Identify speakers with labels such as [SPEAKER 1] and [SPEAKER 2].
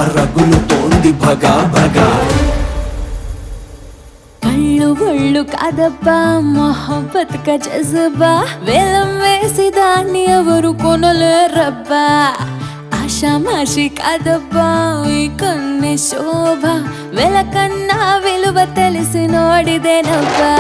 [SPEAKER 1] రగులుతోంది భగా భగా
[SPEAKER 2] కళ్ళు ఒళ్ళు కాదబ్బా మొహబ్బత్ క జజబా వేలం వేసి దాన్ని ఎవరు కొనలేరబ్బా ఆషామాషి కాదబ్బా ఈ కన్నె శోభ వెలకన్నా విలువ తెలిసినోడిదేనబ్బా